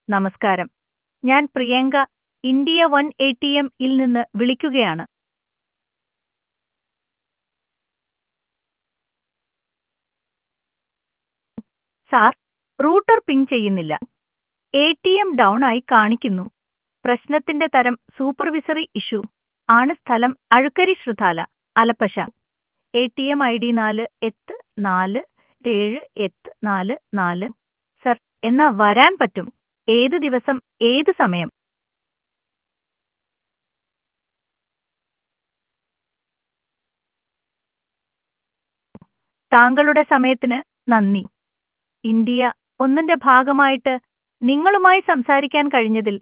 നമസ്കാരം ഞാൻ Priyanka India one A T M ഇൽ നിന്ന് വിളിക്കുകയാണ് സാർ റൂട്ടർ പിങ് ചെയ്യുന്നില്ല എ ടി എം ഡൗൺ ആയി കാണിക്കുന്നു പ്രശ്നത്തിന്റെ തരം സൂപ്പർവിസറി ഇഷ്യൂ ആണ് സ്ഥലം അഴുക്കരി ശ്രുതാല ആലപ്പശ A T M I D നാല് എട്ട് നാല് ഏഴ് എട്ട് നാല് നാല് സർ എന്നാ വരാൻ പറ്റും ഏത് ദിവസം ഏത് സമയം താങ്കളുടെ സമയത്തിന് നന്ദി ഇന്ത്യ ഒന്നിന്റെ ഭാഗമായിട്ട് നിങ്ങളുമായി സംസാരിക്കാൻ കഴിഞ്ഞതിൽ